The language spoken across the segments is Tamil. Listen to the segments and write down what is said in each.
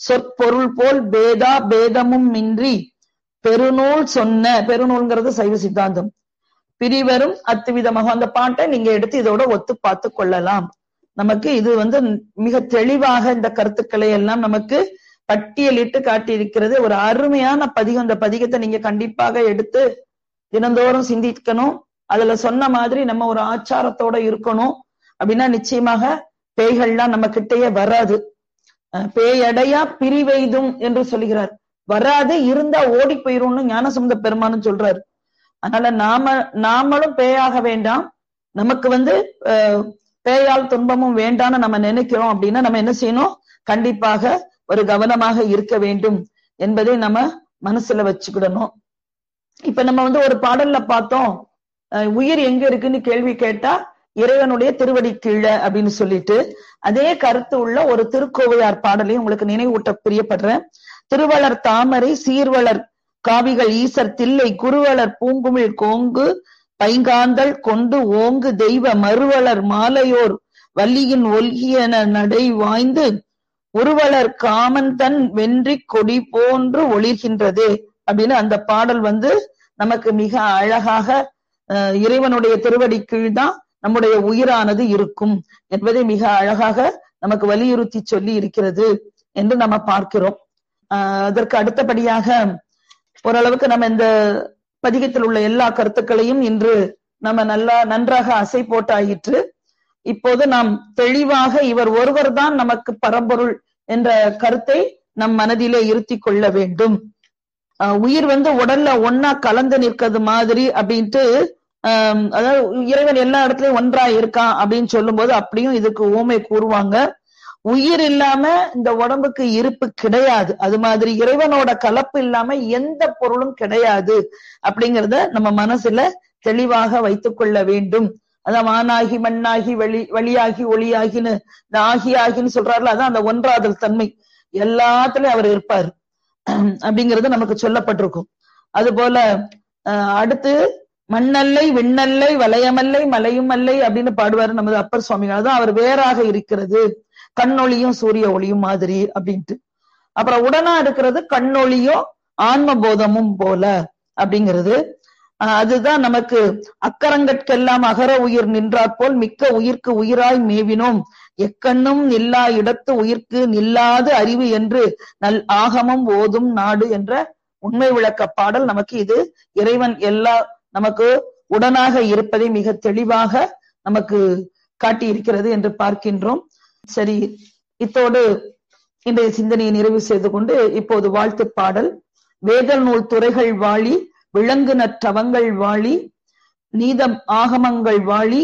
சொற்பொருள் போல் பேதா பேதமும் இன்றி பெருநூல் சொன்ன பெருநூல்ங்கிறது சைவ சித்தாந்தம் பிரிவரும் அத்துவிதமாக அந்த பாட்டை நீங்க எடுத்து இதோட ஒத்து பார்த்து கொள்ளலாம் நமக்கு இது வந்து மிக தெளிவாக இந்த கருத்துக்களை எல்லாம் நமக்கு பட்டியலிட்டு காட்டியிருக்கிறது ஒரு அருமையான பதிகம் இந்த பதிகத்தை நீங்க கண்டிப்பாக எடுத்து தினந்தோறும் சிந்திக்கணும் அதுல சொன்ன மாதிரி நம்ம ஒரு ஆச்சாரத்தோட இருக்கணும் அப்படின்னா நிச்சயமாக பேய்கள்லாம் நம்ம கிட்டேயே வராது அஹ் பேயடையா பிரிவெய்தும் என்று சொல்லுகிறார் வராது இருந்தா ஓடி போயிரும்னு ஞானசமுத பெருமானும் சொல்றாரு அதனால நாம நாமளும் பேயாக வேண்டாம் நமக்கு வந்து அஹ், பேயால் துன்பமும் வேண்டாம்னு நம்ம நினைக்கிறோம் அப்படின்னா நம்ம என்ன செய்யணும் கண்டிப்பாக ஒரு கவனமாக இருக்க வேண்டும் என்பதை நம்ம மனசுல வச்சுக்கிடணும் இப்ப நம்ம வந்து ஒரு பாடல்ல பார்த்தோம் அஹ், உயிர் எங்க இருக்குன்னு கேள்வி கேட்டா இறைவனுடைய திருவடி கீழே அப்படின்னு சொல்லிட்டு அதே கருத்து உள்ள ஒரு திருக்கோவையார் பாடலையும் உங்களுக்கு நினைவூட்ட பிரியப்படுறேன் திருவளர் தாமரை சீர்வளர் காவிகள் ஈசர் தில்லை குருவளர் பூங்குமிழ் கோங்கு பைங்காந்தள் கொண்டு ஓங்கு தெய்வ மறுவளர் மாலையோர் வள்ளியின் ஒல்கியன நடை வாய்ந்து உருவலர் காமன் தன் வென்றி கொடி போன்று ஒளிர்கின்றதே அப்படின்னு அந்த பாடல் வந்து நமக்கு மிக அழகாக அஹ், இறைவனுடைய திருவடி கீழ்தான் நம்முடைய உயிரானது இருக்கும் என்பதை மிக அழகாக நமக்கு வலியுறுத்தி சொல்லி இருக்கிறது என்று நம்ம பார்க்கிறோம் ஆஹ் அதற்கு அடுத்தபடியாக ஓரளவுக்கு நம்ம இந்த பதிகத்தில் உள்ள எல்லா கருத்துக்களையும் இன்று நம்ம நல்லா நன்றாக அசை போட்டாயிற்று இப்போது நாம் தெளிவாக இவர் ஒருவர் தான் நமக்கு பரம்பொருள் என்ற கருத்தை நம் மனதிலே இருத்தி கொள்ள வேண்டும் ஆஹ் உயிர் வந்து உடல்ல ஒன்னா கலந்து நிற்கிறது மாதிரி அப்படின்ட்டு ஆஹ் அதாவது இறைவன் எல்லா இடத்துலயும் ஒன்றா இருக்கான் அப்படின்னு சொல்லும்போது அப்படியும் இதுக்கு ஊமை கூறுவாங்க உயிர் இல்லாம இந்த உடம்புக்கு இருப்பு கிடையாது அது மாதிரி இறைவனோட கலப்பு இல்லாம எந்த பொருளும் கிடையாது அப்படிங்கறத நம்ம மனசுல தெளிவாக வைத்துக் கொள்ள வேண்டும் அதான் வானாகி மண்ணாகி வெளி வழியாகி ஒளியாகின்னு இந்த ஆகி ஆகின்னு சொல்றாருல அதான் அந்த ஒன்றாதல் தன்மை எல்லாத்துலயும் அவர் இருப்பார் அப்படிங்கிறது நமக்கு சொல்லப்பட்டிருக்கும் அது போல அஹ், அடுத்து மண்ணல்லை விண்ணல்லை வளையமல்லை மலையும் அல்லை அப்படின்னு பாடுவாரு நமது அப்பர் சுவாமிகள் அதான் அவர் வேறாக இருக்கிறது கண்ணொளியும் சூரிய ஒளியும் மாதிரி அப்படின்ட்டு அப்புறம் உடனா இருக்கிறது கண்ணொளியும் ஆன்ம போதமும் போல அப்படிங்கிறது அஹ் அதுதான் நமக்கு அக்கரங்கட்கெல்லாம் அகர உயிர் நின்றாற் போல் மிக்க உயிர்க்கு உயிராய் மேவினோம் எக்கண்ணும் நில்லா இடத்து உயிர்க்கு நில்லாது அறிவு என்று நல் ஆகமம் ஓதும் நாடு என்ற உண்மை விளக்க பாடல் நமக்கு இது இறைவன் எல்லா நமக்கு உடனாக இருப்பதை மிக தெளிவாக நமக்கு காட்டி இருக்கிறது என்று பார்க்கின்றோம் சரி இத்தோடு இன்றைய சிந்தனையை நிறைவு செய்து கொண்டு இப்போது வாழ்த்து பாடல் வேத நூல் துறைகள் வாழி விலங்கு நற்றவங்கள் வாழி நீதம் ஆகமங்கள் வாழி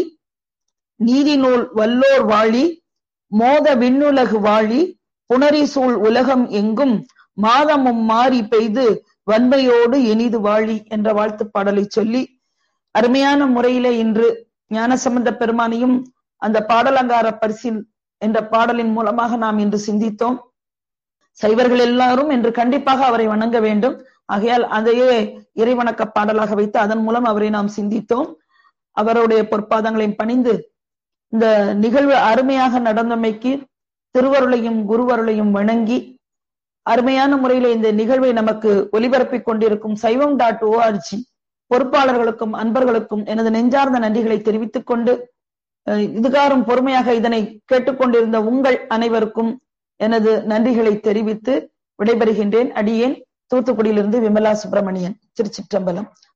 நீதி நூல் வல்லோர் வாழி மோத விண்ணுலகு வாழி புணரி சூழ் உலகம் எங்கும் மாதமும் மாறி பெய்து வன்மையோடு இனிது வாழி என்ற வாழ்த்து பாடலை சொல்லி அருமையான முறையிலே இன்று ஞானசம்பந்த பெருமானையும் அந்த பாடலங்கார பரிசில் என்ற பாடலின் மூலமாக நாம் இன்று சிந்தித்தோம் சைவர்கள் எல்லாரும் என்று கண்டிப்பாக அவரை வணங்க வேண்டும் ஆகையால் அதையே இறைவணக்க பாடலாக வைத்து அதன் மூலம் அவரை நாம் சிந்தித்தோம் அவருடைய பொற்பாதங்களையும் பணிந்து இந்த நிகழ்வு அருமையாக நடந்தமைக்கு திருவருளையும் குருவருளையும் வணங்கி அருமையான முறையில இந்த நிகழ்வை நமக்கு ஒலிபரப்பிக் கொண்டிருக்கும் சைவம் டாட் ஓஆர்ஜி பொறுப்பாளர்களுக்கும் அன்பர்களுக்கும் எனது நெஞ்சார்ந்த நன்றிகளை தெரிவித்துக் கொண்டு அஹ் இதுகாரும் பொறுமையாக இதனை கேட்டுக்கொண்டிருந்த உங்கள் அனைவருக்கும் எனது நன்றிகளை தெரிவித்து விடைபெறுகின்றேன் அடியேன் தூத்துக்குடியிலிருந்து விமலா சுப்பிரமணியன் திருச்சிற்றம்பலம்